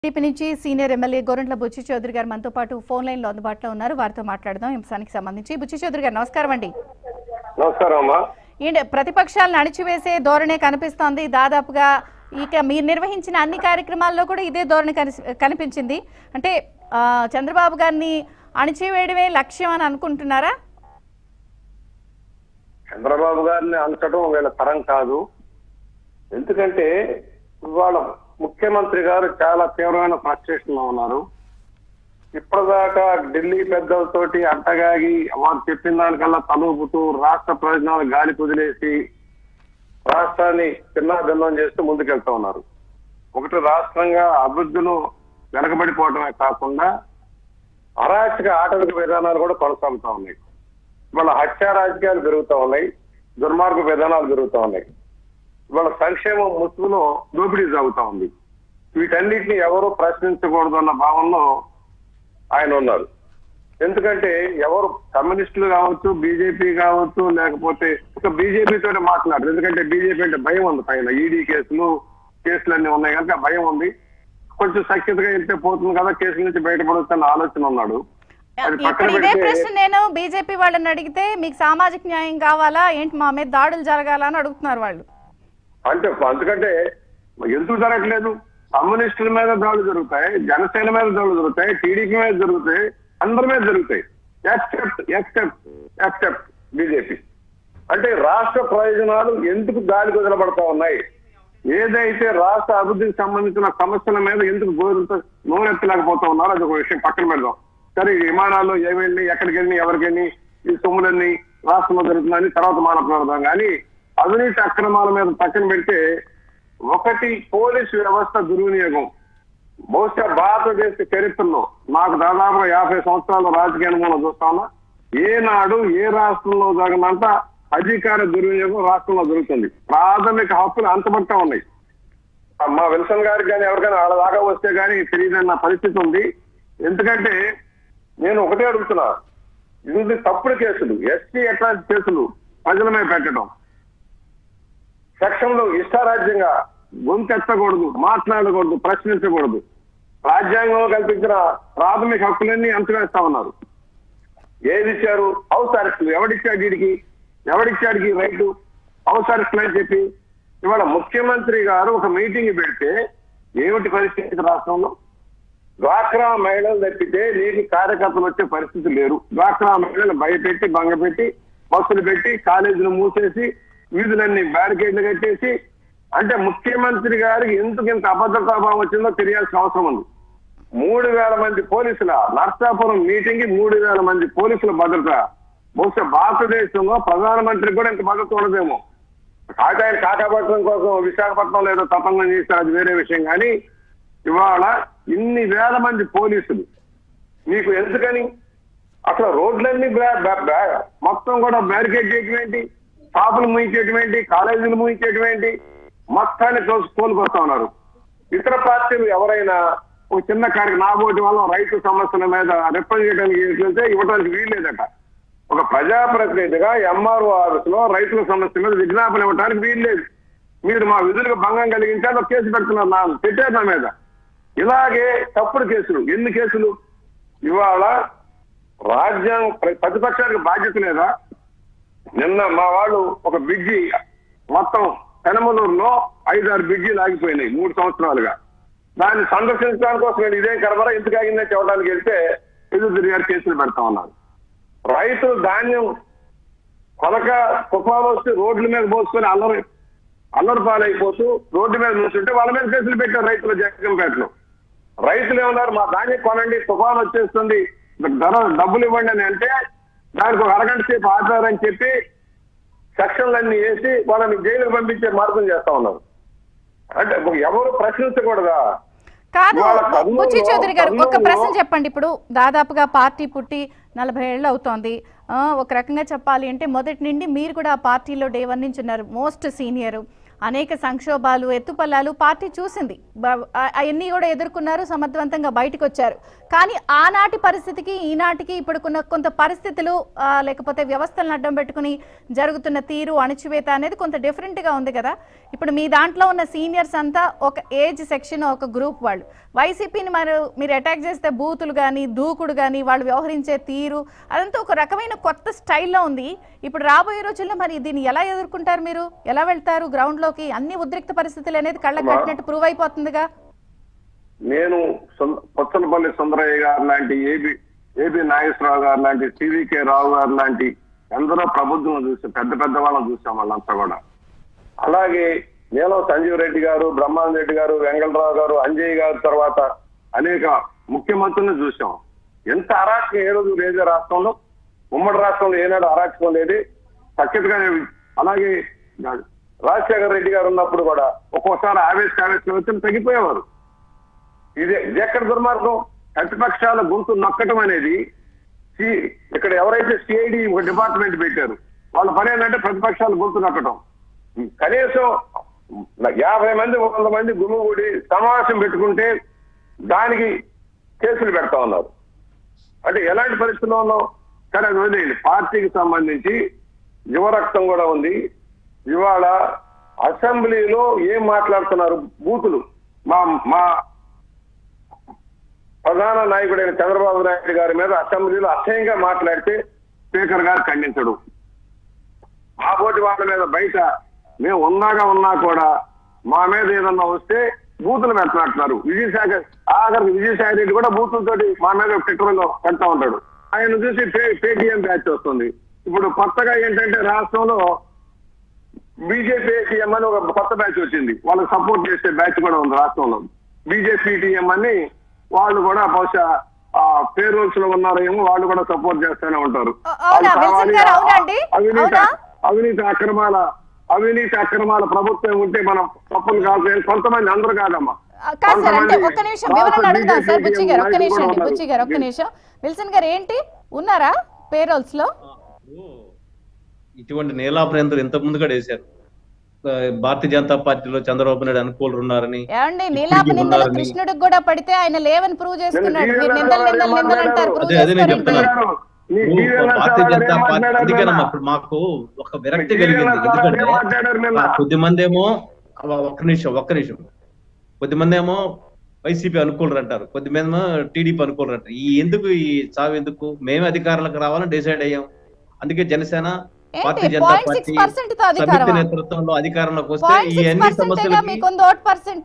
TDP నుంచి senior MLA Gorantla Butchi Chowdary గారు మనతో పాటు ఫోన్ లైన్ లో అందుబాటులో ఉన్నారు వారితో మాట్లాడదాం ఈ అంశానికి సంబంధించి బుచ్చి చౌదరి గారు నమస్కారం అండి నమస్కారం అమ్మా ఏంటి ప్రతిపక్షాలను అణిచివేసే ధోరణే కనిపిస్తోంది దాదాపుగా ఇక మీరు నిర్వహించిన అన్ని కార్యక్రమాల్లో కూడా ఇదే ధోరణి కనిసి- కనిపించింది అంటే ఆ, చంద్రబాబు గారిని అణిచివేయడమే లక్ష్యం అని అనుకుంటున్నారా చంద్రబాబు గారిని అంచడం వీళ్ళ తరం కాదు ఎందుకంటే ఇవాళ ముఖ్యమంత్రి గారు చాలా తీవ్రమైన ఫ్రస్ట్రేషన్ లో ఉన్నారు ఇప్పటిదాకా ఢిల్లీ పెద్దలతోటి అడ్డగాగి వారు చెప్పిన దానికల్లా తలూపుతూ రాష్ట్ర ప్రయోజనాలు గాలి కుదిలేసి రాష్ట్రాన్ని చిన్న భిన్నం చేస్తూ ముందుకెళ్తా ఉన్నారు ఒకటి రాష్ట్రంగా అభివృద్ధిలో వెనకబడిపోవడమే కాకుండా అరాచక ఆటవిక విధానాలు కూడా కొనసాగుతా ఉన్నాయి ఇవాళ హత్యా రాజకీయాలు పెరుగుతా ఉన్నాయి దుర్మార్గ విధానాలు పెరుగుతా ఉన్నాయి ఇవాళ సంక్షేమం ముసుగులో దోపిడీ సాగుతా ఉంది వీటన్నిటిని ఎవరు ప్రశ్నించకూడదు అన్న భావనలో ఆయన ఉన్నారు ఎందుకంటే ఎవరు కమ్యూనిస్టులు కావచ్చు బీజేపీ కావచ్చు లేకపోతే ఒక బీజేపీ తోటి మాట్లాడరు ఎందుకంటే బీజేపీ అంటే భయం ఉంది పైన ఈడీ కేసులు కేసులు అన్ని ఉన్నాయి కనుక భయం ఉంది కొంచెం సఖ్యతగా వెళ్తే పోతుంది కదా కేసుల నుంచి బయటపడవచ్చు అన్న ఆలోచన ఉన్నాడు అది పక్కన ఇప్పుడు ఇదే పెడితే ప్రశ్న నేను బీజేపీ వాళ్ళని అడిగితే మీకు సామాజిక న్యాయం కావాలా ఏంటి మా మీద దాడులు జరగాలా అని అడుగుతున్నారు వాళ్ళు అంటే ఎందుకంటే ఎందుకు జరగట్లేదు కమ్యూనిస్టుల మీద దాడులు జరుగుతాయి జనసేన మీద దాడులు జరుగుతాయి టీడీపీ మీద జరుగుతాయి అందరి మీద జరుగుతాయి ఎక్సెప్ట్ ఎక్సెప్ట్ ఎక్సెప్ట్ బీజేపీ అంటే రాష్ట్ర ప్రయోజనాలు ఎందుకు గాలి కుదలబడతా ఉన్నాయి ఏదైతే రాష్ట్ర అభివృద్ధికి సంబంధించిన సమస్యల మీద ఎందుకు గోరుతో నోరెత్తలేకపోతా ఉన్నారో అది ఒక విషయం పక్కన పెడదాం సరే ఈ విమానాల్లో ఏమేళ్ళి ఎక్కడికి వెళ్ళి ఎవరికి వెళ్ళి ఈ సొమ్ములన్నీ రాష్ట్రంలో జరుగుతుందని తర్వాత మాట్లాడదాం కానీ అవినీతి అక్రమాల మీద పక్కన పెడితే ఒకటి పోలీసు వ్యవస్థ దుర్వినియోగం బహుశా భారతదేశ చరిత్రలో నాకు దాదాపు యాభై సంవత్సరాల రాజకీయ అనుభవం చూస్తాను ఏనాడు ఏ రాష్ట్రంలో జరగనంత అధికార దుర్వినియోగం రాష్ట్రంలో జరుగుతుంది ప్రాథమిక హక్కులు అంతమంతా ఉన్నాయి మా విల్సన్ గారికి కానీ ఎవరికైనా వాళ్ళ దాకా వస్తే కానీ తెలియదన్న పరిస్థితి ఉంది ఎందుకంటే నేను ఒకటే అడుగుతున్నా ఇది తప్పుడు కేసులు ఎస్టీ అట్రాసిటీ కేసులు ప్రజల మీద పెట్టడం సెక్షన్లు ఇష్టారాజ్యంగా గొంతెత్తకూడదు మాట్లాడకూడదు ప్రశ్నించకూడదు రాజ్యాంగంలో కల్పించిన ప్రాథమిక హక్కులన్నీ అంతవేస్తా ఉన్నారు ఏది ఇచ్చారు హౌస్ అరెస్టులు ఎవడిచ్చాడు వీడికి ఎవడిచ్చాడికి రైటు హౌస్ అరెస్టులు అని చెప్పి ఇవాళ ముఖ్యమంత్రి గారు ఒక మీటింగ్ పెడితే ఏమిటి పరిస్థితి రాష్ట్రంలో డ్వాక్రా మహిళలు తప్పితే నీటి కార్యకర్తలు వచ్చే పరిస్థితి లేరు డ్వాక్రా మహిళలు భయపెట్టి బంగపెట్టి బస్సులు పెట్టి కాలేజీలు మూసేసి వీధులన్నీ బ్యారికేడ్లు కట్టేసి అంటే ముఖ్యమంత్రి గారికి ఎందుకు ఇంత అభద్రతాభావం వచ్చిందో తెలియాల్సిన అవసరం ఉంది మూడు వేల మంది పోలీసుల నర్సాపురం మీటింగ్ కి మూడు వేల మంది పోలీసుల భద్రత బహుశా భారతదేశంలో ప్రధానమంత్రికి కూడా ఇంత భద్రత ఉండదేమో కాక ఆయన కాకాపట్నం కోసం విశాఖపట్నం ఏదో తతంగం చేశారు అది వేరే విషయం కానీ ఇవాళ ఇన్ని వేల మంది పోలీసులు మీకు ఎందుకని అసలు రోడ్లన్నీ బ్లా- బ్లా- బ్లా- మొత్తం కూడా బ్యారికేడ్ చేయటం ఏంటి షాపులు ముయించేయటం ఏంటి కాలేజీలు ముయించేయటం ఏంటి మొత్తాన్ని కోసు కోలుకొస్తా ఉన్నారు ఇతర పార్టీలు ఎవరైనా ఒక చిన్న కాడికి నాబోటి వల్ల రైతు సమస్యల మీద రిప్రజెంట్ చేయడానికి వెళ్తే ఇవ్వడానికి వీల్లేదట ఒక ప్రజాప్రతినిధిగా ఎంఆర్ఓ ఆఫీస్ లో రైతుల సమస్య మీద విజ్ఞాపన ఇవ్వడానికి వీల్లేదు మీరు మా విధులకు భంగం కలిగించాలి ఒక కేసు పెడుతున్నారు నా పెట్టారు నా మీద ఇలాగే తప్పుడు కేసులు ఎన్ని కేసులు ఇవాళ రాజ్యాంగ ప్ర- ప్రతిపక్షానికి బాధ్యత లేదా నిన్న మా వాళ్ళు ఒక బ్రిడ్జి మొత్తం పెనమలూరులో ఐదారు బ్రిడ్జిలు ఆగిపోయినాయి మూడు సంవత్సరాలుగా దాన్ని సందర్శించడానికి కోసం నేను ఇదేం కరబరా ఎందుకు ఆగిందని చెప్పడానికి వెళ్తే ఎదురు తిరిగారు కేసులు పెడతా ఉన్నారు రైతులు ధాన్యం కొనక తుఫాను వస్తే రోడ్ల మీద పోసుకొని అల్లరి అల్లరి పాలైపోతూ రోడ్డు మీద నుంచుంటే వాళ్ళ మీద కేసులు పెట్టారు రైతులు జగన్పేటలో రైతులు ఏమన్నారు మా ధాన్యం కొనండి తుఫాను వచ్చేస్తుంది ధర డబ్బులు ఇవ్వండి అని అంటే దానికి ఒక అరగంట సేపు ఆపారని చెప్పి సెక్షన్లన్నీ వేసి వాళ్ళని జైలుకు పంపించే మార్గం చేస్తా ఉన్నారు అంటే ఎవరు ప్రశ్నించకూడదా కాదు ఇవాళ కర్నూలులో- బుచ్చి చౌదరి గారు ఒక కర్నూలులో- ప్రశ్న చెప్పండి ఇప్పుడు దాదాపుగా పార్టీ పుట్టి నలభై ఏళ్ళు అవుతోంది ఆ, ఒక రకంగా చెప్పాలి అంటే మొదటి నుండి మీరు కూడా ఆ పార్టీలో డే వన్ నుంచి ఉన్నారు మోస్ట్ సీనియర్ అనేక సంక్షోభాలు ఎత్తుపల్లాలు పార్టీ చూసింది బ- ఆ- అవన్నీ కూడా ఎదుర్కొన్నారు సమర్థవంతంగా బయటకు వచ్చారు కానీ ఆనాటి పరిస్థితికి ఈనాటికి ఇప్పుడుకున్న కొంత పరిస్థితులు ఆ, లేకపోతే వ్యవస్థలను అడ్డం పెట్టుకుని జరుగుతున్న తీరు అణచివేత అనేది కొంత డిఫరెంట్గా ఉంది కదా ఇప్పుడు మీ దాంట్లో ఉన్న సీనియర్స్ అంతా ఒక ఏజ్ సెక్షన్ ఒక గ్రూప్ వాళ్ళు వైసీపీని మరి మీరు అటాక్ చేస్తే బూతులు కానీ దూకుడు కానీ వాళ్ళు వ్యవహరించే తీరు అదంతా ఒక రకమైన కొత్త స్టైల్లో ఉంది ఇప్పుడు రాబోయే రోజుల్లో మరి దీన్ని ఎలా ఎదుర్కొంటారు మీరు ఎలా వెళ్తారు గ్రౌండ్లోకి అన్ని ఉద్రిక్త పరిస్థితులు అనేది కళ్ళకు కట్టినట్టు ప్రూవ్ అయిపోతుందిగా నేను సుంద- పొచ్చలపల్లి సుందరయ్య గారు లాంటి ఏబి ఏబి నాగేశ్వరరావు గారు లాంటి సివికే రావు గారు లాంటి ఎందరో ప్రబుద్ధులను చూసాం పెద్ద పెద్ద వాళ్ళని చూసాం వాళ్ళంతా కూడా అలాగే నేను సంజీవ్ రెడ్డి గారు బ్రహ్మానంద రెడ్డి గారు వెంకటరావు గారు అంజయ్ గారు తర్వాత అనేక ముఖ్యమంత్రులను చూసాం ఎంత అరాచకం ఏ రోజు లేదే రాష్ట్రంలో ఉమ్మడి రాష్ట్రంలో ఏనాడు అరాచకం లేదు సఖ్యతగానే అలాగే రాజశేఖర రెడ్డి గారు ఉన్నప్పుడు కూడా ఒక్కోసారి ఆవేశ ఆవేశం వచ్చి తగ్గిపోయేవారు ఇది ఇది ఎక్కడ దుర్మార్గం ప్రతిపక్షాల గొంతు నొక్కటం అనేది సి- ఇక్కడ ఎవరైతే సిఐడి ఒక డిపార్ట్మెంట్ పెట్టారు వాళ్ళ పని ఏంటంటే ప్రతిపక్షాల గొంతు నొక్కటం కనీసం యాభై మంది వంద మంది గుమిగూడి సమావేశం పెట్టుకుంటే దానికి కేసులు పెడతా ఉన్నారు అంటే ఎలాంటి పరిస్థితుల్లో ఉన్నాం కానీ అది వదిలేయండి పార్టీకి సంబంధించి యువరక్తం కూడా ఉంది ఇవాళ అసెంబ్లీలో ఏం మాట్లాడుతున్నారు బూతులు మా మా ప్రధాన నాయకుడైన చంద్రబాబు నాయుడు గారి మీద అసెంబ్లీలో అసహ్యంగా మాట్లాడితే స్పీకర్ గారు ఖండించడు మా పోటీ వాళ్ళ మీద బయట మేము ఉన్నాగా ఉన్నా కూడా మా మీద ఏదన్నా వస్తే బూతులు పెట్టినట్టున్నారు విజయసాయి ఆఖరికి విజయసాయి రెడ్డి కూడా బూతులతోటి మా మీద ట్విట్టర్లో పెడతా ఉంటాడు ఆయన చూసి పే- పేటీఎం బ్యాచ్ వస్తుంది ఇప్పుడు కొత్తగా ఏంటంటే రాష్ట్రంలో బీజేపీ టీఎం అని ఒక కొత్త బ్యాచ్ వచ్చింది వాళ్ళకి సపోర్ట్ చేసే బ్యాచ్ కూడా ఉంది రాష్ట్రంలో బీజేపీ టీఎం అని వాళ్ళు కూడా బహుశా ఆ పేరోల్స్ లో ఉన్నారేమో వాళ్ళు కూడా సపోర్ట్ చేస్తూనే ఉంటారు అ- అవునా? వాళ్ళు విల్సన్ కావాలి, గారు అవునండి? అవినీతి అవునా? అవినీతి అక్రమాల అవినీతి అక్రమాల ప్రభుత్వం ఉంటే మనం తప్పులు కాదు కొంతమంది అందరూ కాదమ్మా ఆ, కాదు సార్ అంటే కొంతమంది ఒక్క నిమిషం వివరణ రాష్ట్ర అడుగుదాం సార్ BJP బుచ్చి గారు ఒక్క నాయకులు నిమిషం కూడా అండి ఉన్నారు. బుచ్చి గారు ఒక్క నిమిషం విల్సన్ గారు ఏంటి ఉన్నారా పేరోల్స్ లో ఇప్పుడు ఇటువంటి నీలాపరేంద్రులు ఇంత ముందుగా వేశారు ఆ, భారతీయ జనతా పార్టీలో చంద్రబాబు నాయుడు అనుకూలు ఉన్నారని ఏమండి నీలాప నిందలు ఉన్నారని. కృష్ణుడికి కూడా పడితే ఆయన లేవని ప్రూవ్ చేసుకున్నాడు నేను మీరు నిందలు నిందలు నిందలు అంటారు ప్రూవ్ అదే, అదే నేను చేసుకోరేంటి చెప్తున్నాను. మీ ఇప్పుడు జీవన భారతీయ సాగర్ జనతా ఏం పార్టీ మాట్లాడారు అందుకనమ్మా నిన్న? ఇప్పుడు మాకు ఒక విరక్తి జీవన కలిగింది సాగర్ ఎందుకంటే ఏం మాట్లాడారు నిన్న? ఆ, కొద్దిమంది ఏమో ఒక్క నిమిషం ఒక్క నిమిషం కొద్దిమంది ఏమో వైసీపీ అనుకూలరు అంటారు కొద్దిమంది ఏమో టీడీపీ అనుకూలరు అంటారు ఈ ఎందుకు ఈ చావు ఎందుకు మేమే అధికారులకు రావాలని డిసైడ్ అయ్యాం అందుకే జనసేన ఏంటి Bharatiya Janata point party six percent తో సమితి అధికారం నేతృత్వంలో అధికారంలోకి వస్తే పాయింట్ ఈ సిక్స్ అన్ని పర్సెంట్ సమస్యలకి మీకు ఉంది ఓట్ పర్సెంట్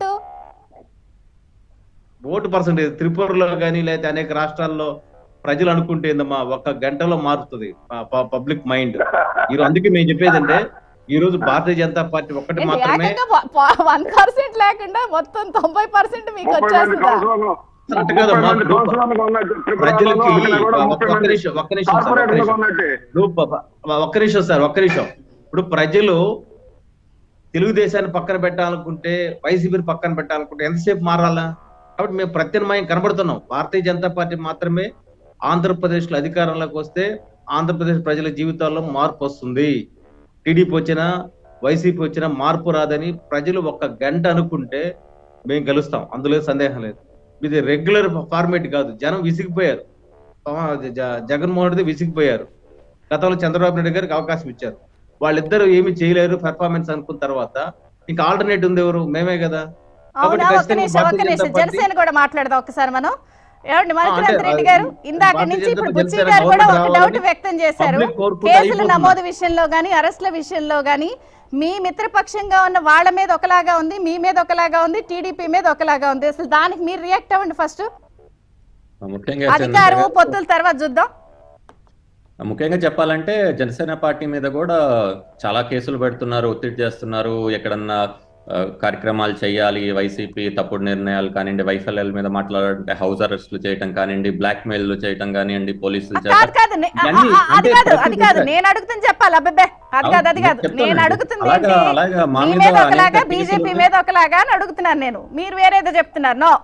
ఓటు పర్సెంటేజ్ త్రిపురలో కానీ లేకపోతే అనేక రాష్ట్రాల్లో ప్రజలు అనుకుంటే ఏందమ్మా ఒక గంటలో మారుతుంది పబ్లిక్ మైండ్ ఈ అందుకే మేము చెప్పేది అంటే ఈ రోజు భారతీయ జనతా పార్టీ ఒక్కటి ఏంటి, మాత్రమే ఏకంగా వన్ పర్సెంట్ లేకుండా మొత్తం తొంభై పర్సెంట్ మీకు ముప్పై మంది వచ్చేస్తుందా కౌన్సిలర్లు కరెక్ట్ ముప్పై కాదమ్మా. మంది కౌన్సిలర్లు ఉన్నట్టు త్రిపురలో ప్రజలకి ఇక్కడ కూడా ఒక్క- ముప్పై ఒక్క మంది నిమిషం, ఒక్క నిమిషం సార్, ఒక్క కార్పొరేటర్లు నిమిషం. ఉన్నట్టే ఇప్పుడు ప- ప- ఒక్క నిమిషం సార్ ఒక్క నిమిషం ఇప్పుడు ప్రజలు తెలుగుదేశాన్ని పక్కన పెట్టాలనుకుంటే వైసీపీని పక్కన పెట్టాలనుకుంటే ఎంతసేపు మారాలా కాబట్టి మేము ప్రత్యామ్నాయం కనబడుతున్నాం భారతీయ జనతా పార్టీ మాత్రమే ఆంధ్రప్రదేశ్ లో అధికారంలోకి వస్తే ఆంధ్రప్రదేశ్ ప్రజల జీవితాల్లో మార్పు వస్తుంది టీడీపీ వచ్చినా వైసీపీ వచ్చినా మార్పు రాదని ప్రజలు ఒక్క గంట అనుకుంటే మేము గెలుస్తాం అందులో సందేహం లేదు ఇది రెగ్యులర్ ఫార్మేట్ కాదు జనం విసిగిపోయారు పవన్ జ- జగన్మోహన్ రెడ్డి విసిగిపోయారు గతంలో చంద్రబాబు నాయుడు గారికి అవకాశం ఇచ్చారు వాళ్ళిద్దరూ ఏమి చేయలేరు పెర్ఫార్మెన్స్ అనుకున్న తర్వాత ఇంకా ఆల్టర్నేట్ ఉంది ఎవరు మేమే కదా కాబట్టి అవునా ఒక్క ఖచ్చితంగా నిమిషం ఒక్క భారతీయ నిమిషం జనతా పార్టీ- జనసేన కూడా మాట్లాడదాం ఒకసారి మనం ఏమండి మణికులంత్ అంటే రెడ్డి అది గారు ఇందాక భారతీయ నుంచి జనతా ఇప్పుడు పార్టీ బుచ్చి జనసేన గారు కూడా ఒక గవర్నమెంట్ డౌట్ రావాలని వ్యక్తం చేశారు పబ్లిక్ కోరుకుంటే కేసుల అయిపోతుంది. నమోదు విషయంలో గానీ అరెస్టుల విషయంలో గానీ మీ మిత్రపక్షంగా ఉన్న వాళ్ళ మీద ఒకలాగా ఉంది మీ మీద ఒకలాగా ఉంది టీడీపీ మీద ఒకలాగా ఉంది అసలు దానికి మీరు రియాక్ట్ అవ్వండి ఫస్ట్ ముఖ్యంగా అధికారం చంద్రబాబు- పొత్తుల తర్వాత చూద్దాం ముఖ్యంగా చెప్పాలంటే జనసేన పార్టీ మీద కూడా చాలా కేసులు పెడుతున్నారు ఒత్తిడి చేస్తున్నారు ఎక్కడన్నా ఆ, కార్యక్రమాలు చేయాలి వైసీపీ తప్పుడు నిర్ణయాలు కానివ్వండి వైఫల్యాల మీద మాట్లాడాలంటే హౌస్ అరెస్టులు చేయటం కానివ్వండి బ్లాక్ మెయిల్ చేయటం కానివ్వండి పోలీసులు కాదు చేత కాదు నే- ఆ, ఇవన్నీ ఆ, అది అంటే కాదు ప్రతి అది కాదు దిశ- నేను అడుగుతుంది చెప్పాలి అబ్బాబే అది కాదు అది అవును, కాదు చెప్తానండి. నేను అడుగుతుంది అలాగా- ఏంటి? అలాగా మా మీ మీద మీద అనేక ఒకలాగా కేసులు బీజేపీ ఉన్నాయి. మీద ఒకలాగా అని అడుగుతున్నాను నేను మీరు వేరేదో చెప్తున్నారు నో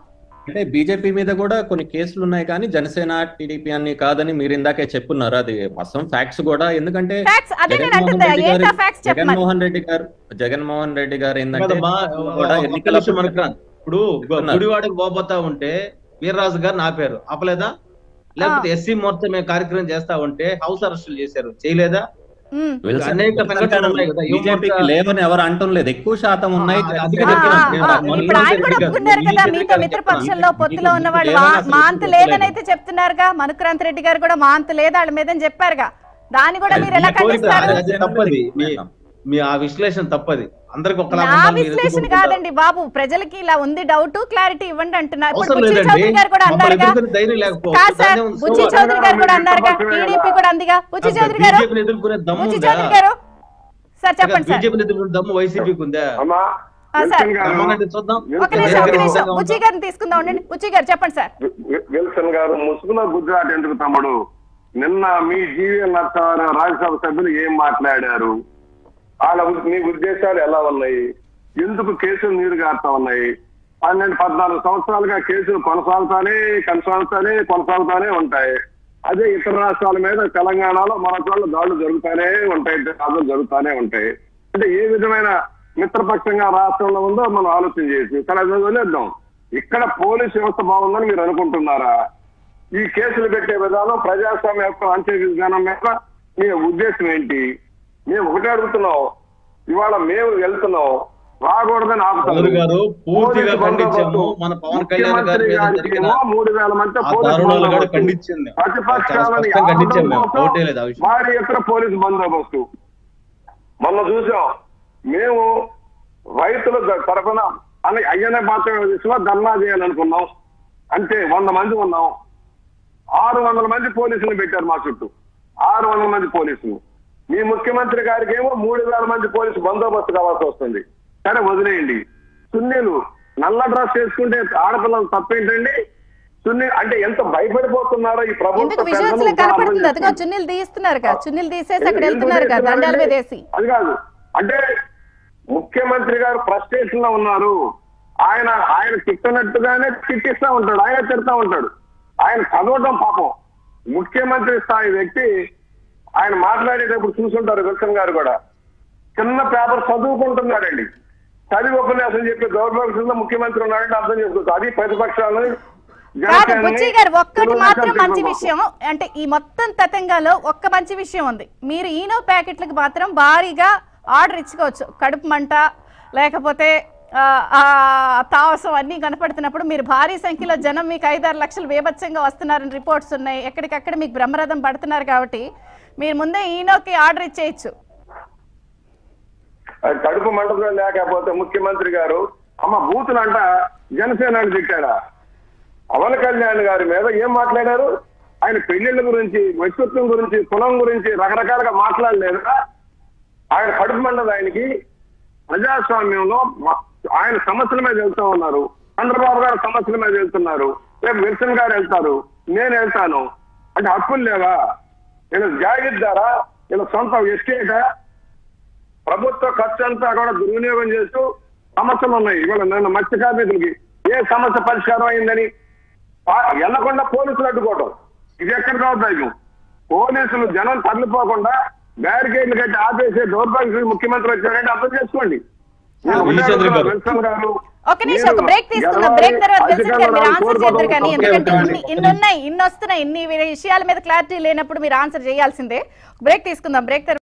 అంటే బీజేపీ మీద కూడా కొన్ని కేసులు ఉన్నాయి కానీ జనసేన టీడీపీ అని కాదని మీరు ఇందాకే చెప్పున్నారు అది వాస్తవం ఫ్యాక్ట్స్ కూడా ఎందుకంటే ఫ్యాక్స్ అదే నేను జగన్మోహన్ అంటుందా రెడ్డి ఏంటా గారు ఫ్యాక్స్ చెప్పమని జగన్మోహన్ రెడ్డి గారు జగన్మోహన్ రెడ్డి గారు ఏంటంటే కాదమ్మా, కూడా ఒక్క ఎన్నికల నిమిషం మనక్రాంత్. ఇప్పుడు గు- చెప్తున్నారు. గుడివాడకు పోబోతా ఉంటే వీర్రాజు గారు ఆపారు ఆపలేదా లేకపోతే ఎస్సీ మోర్చా మేము కార్యక్రమం చేస్తా ఉంటే హౌస్ అరెస్టులు చేశారు చేయలేదా ఉమ్. విల్సన్- అనేక విల్సన్ సంఘటనలు ఉన్నాయి కదా. యువ బీజేపీకి మోర్చా- లేవని ఎవరు అంటం లేదు ఎక్కువ శాతం ఉన్నాయి ఆ, జనసేన అందుకే ఆ, చెప్తున్నా. ఆ, నేను ఆ, మొన్న ఇప్పుడు ఆయన చెప్పాను కూడా కదా, ఒప్పుకున్నారు ఈ కదా చెప్పాను మీతో కదా, మిత్రపక్షంలో మీకు- పొత్తులో మీకు ఉన్నవాళ్ళు లేదని మా- అసలు మా అంత చెప్పలేదు. లేదని అయితే చెప్తున్నారుగా మనుక్రాంత్ రెడ్డి గారు కూడా మా అంత లేదు వాళ్ళ మీదని చెప్పారుగా దాన్ని కూడా మీరు ఎలా మీ కోరిక ఖండిస్తారు అది తప్పది మీ- మీ ఆ విశ్లేషణ తప్పది అందరికి ఒకలా నా ఉండాలి, మీరు విశ్లేషణ ఎదుర్కొంటారు. కాదండి బాబు ప్రజలకి ఇలా ఉంది డౌట్ క్లారిటీ ఇవ్వండి అంటున్నారు ఇప్పుడు అవసరం బుచ్చి లేదండి చౌదరి గారు కూడా మమ్మల్ని అన్నారుగా ఎదుర్కొనే ధైర్యం లేకపోవచ్చు. కాదు సార్ దాన్నే ఉంది. బుచ్చి సో చౌదరి గారు కూడా అన్నారుగా మీరు టీడీపీ కూడా అందిగా బుచ్చి చౌదరి గారు బీజేపీని ఎదుర్కొనే దమ్ము బుచ్చి ఉందా చౌదరి గారు సార్ చెప్పండి సార్ బీజేపీని ఎదుర్కొనే దమ్ము వైసీపీకి ఉందా అమ్మా ఆ, సార్. విల్సన్ గారు రమ్మనండి చూద్దాం ఒక నిమిషం ఒక నిమిషం బుచ్చి గారిని తీసుకుందాం ఉండండి బుచ్చి గారు చెప్పండి సార్ వి- విల్సన్ గారు ముసుగులో గుజరాత్ ఎందుకు తమ్ముడు నిన్న మీ జీవీఎల్ నరసింహారావు రాజ్యసభ సభ్యులు ఏం మాట్లాడారు వాళ్ళ ఉ- మీ ఉద్దేశాలు ఎలా ఉన్నాయి ఎందుకు కేసులు నీరు గారుతా ఉన్నాయి పన్నెండు పద్నాలుగు సంవత్సరాలుగా కేసులు కొనసాగుతానే కొనసాగుతానే కొనసాగుతానే ఉంటాయి అదే ఇతర రాష్ట్రాల మీద తెలంగాణలో మన చోట్ల దాడులు జరుగుతానే ఉంటాయి దాడులు జరుగుతానే ఉంటాయి అంటే ఏ విధమైన మిత్రపక్షంగా రాష్ట్రంలో ఉందో మనం ఆలోచన చేసి ఇక్కడ అది వదిలేద్దాం ఇక్కడ పోలీస్ వ్యవస్థ బాగుందని మీరు అనుకుంటున్నారా ఈ కేసులు పెట్టే విధానం ప్రజాస్వామ్య యొక్క అంత్య విధానం మీద మీ ఉద్దేశం ఏంటి మేము ఒకటే అడుగుతున్నాం ఇవాళ మేము వెళ్తున్నాం రాకూడదని ఆపుతాం చౌదరి గారు పూర్తిగా పోలీసు ఖండించాము బందోబస్తు. మన పవన్ కళ్యాణ్ గారి మీద ముఖ్యమంత్రి జరిగిన గారికేమో మూడు వేల మంది ఆ పోలీసు దారుణాలు కూడా బందోబస్తు. ఖండించింది చాలా ప్రతిపక్షాలని స్పష్టంగా ఖండించాం మేము ఆపడం డౌటే లేదు ఆ విషయం వారి యొక్క పోలీసు బందోబస్తు మొన్న చూసాం మేము రైతుల ద- తరఫున అని అయ్యనే మాత్రమే దిశలో ధర్నా చేయాలనుకున్నాం అంతే వంద మంది ఉన్నాం ఆరు వందల మంది పోలీసులు పెట్టారు మా చుట్టూ ఆరు వందల మంది పోలీసులు మీ ముఖ్యమంత్రి గారికి ఏమో మూడు వేల మంది పోలీసు బందోబస్తు కావాల్సి వస్తుంది సరే వదిలేయండి సున్నీలు నల్ల డ్రెస్ వేసుకుంటే ఆడపిల్లలు తప్పేంటండి సున్ని అంటే ఎంత భయపడిపోతున్నారో ఈ ఎందుకు ప్రభుత్వ విజువల్స్ లో పెద్దలు కనపడుతుంది అర్థం అదిగో చేసుకోండి. చున్నీలు తీస్తున్నారుగా చున్నీలు తీసేసి అక్కడ ఎందుకు వెళ్తున్నారుగా చేస్తున్నారండి? దండాలు మీద వేసి అది కాదు అంటే ముఖ్యమంత్రి గారు ఫ్రస్ట్రేషన్ లో ఉన్నారు ఆయన ఆయన తిట్టినట్టుగానే తిట్టిస్తా ఉంటాడు ఆయన తిడతా ఉంటాడు ఆయన చదవటం పాపం ముఖ్యమంత్రి స్థాయి వ్యక్తి ఆయన మాట్లాడేటప్పుడు చూసుంటారు విల్సన్ గారు కూడా చిన్న పేపర్ చదువుకుంటున్నాడండి చదివి ఉపన్యాసం చెప్పే దౌర్భాగ్యంలో ముఖ్యమంత్రి ఉన్నాడంటే అర్థం చేసుకోవచ్చు అది ప్రతిపక్షాలను కాదు జనసేనని బుచ్చి గారు ఒక్కటి తెలుగుదేశం మాత్రం మంచి తిరుగుబాటు. విషయం అంటే ఈ మొత్తం తతంగాలో ఒక్క మంచి విషయం ఉంది మీరు ఈనో ప్యాకెట్లకు మాత్రం భారీగా ఆర్డర్ ఇచ్చుకోవచ్చు కడుపు మంట లేకపోతే ఆ, ఆ, తావసం అన్నీ కనపడుతున్నప్పుడు మీరు భారీ సంఖ్యలో జనం మీకు ఐదారు లక్షలు బేభత్సంగా వస్తున్నారని రిపోర్ట్స్ ఉన్నాయి ఎక్కడికక్కడ మీకు బ్రహ్మరథం పడుతున్నారు కాబట్టి మీరు ముందే ఈనోకి ఆర్డర్ ఇచ్చేయచ్చు అది కడుపు మంటతో లేకపోతే ముఖ్యమంత్రి గారు అమ్మ బూతులంట జనసేన తిట్టాడా పవన్ కళ్యాణ్ గారి మీద ఏం మాట్లాడారు ఆయన పెళ్లిళ్ళ గురించి వ్యక్తిత్వం గురించి కులం గురించి రకరకాలుగా మాట్లాడలేదా ఆయన కడుపు మండదు ఆయనకి ప్రజాస్వామ్యంలో మ- ఆయన సమస్యల మీద వెళ్తా ఉన్నారు చంద్రబాబు గారు సమస్యల మీద వెళ్తున్నారు రేపు విల్సన్ గారు వెళ్తారు నేను వెళ్తాను అంటే హక్కులు లేవా వీళ్ళు జాగిద్దారా వీళ్ళ సొంత ఎస్టేటా ప్రభుత్వ ఖర్చు అంతా కూడా దుర్వినియోగం చేస్తూ సమస్యలు ఉన్నాయి ఇవాళ నిన్న మత్స్య కార్మికులకి ఏ సమస్య పరిష్కారం అయిందని పా- వెళ్లకుండా పోలీసులు అడ్డుకోవటం ఇది ఎక్కడ దౌర్భాగ్యం పోలీసులు జనం తరలిపోకుండా బ్యారికేడ్లు కట్టి ఆపేసే దౌర్భాగ్యం ముఖ్యమంత్రి వచ్చారంటే అర్థం చేసుకోండి నేను ఒకటే వీరచంద్ర గారు. అడుగుతున్నా, విల్సన్ గారు, ఒక నిమిషం ఒక మీరు బ్రేక్ తీసుకుందాం గెలవాలి, బ్రేక్ తర్వాత విల్సన్ గారు మీరు అధికారులను ఆన్సర్ చేద్దరు కానీ కోరుకోవడం ఎందుకంటే ఓకే, ఇన్ని ఓకే. ఇన్ని ఉన్నాయి ఇన్ని వస్తున్నాయి ఇన్ని విషయాల మీద క్లారిటీ లేనప్పుడు మీరు ఆన్సర్ చేయాల్సిందే బ్రేక్ తీసుకుందాం బ్రేక్ తర్వాత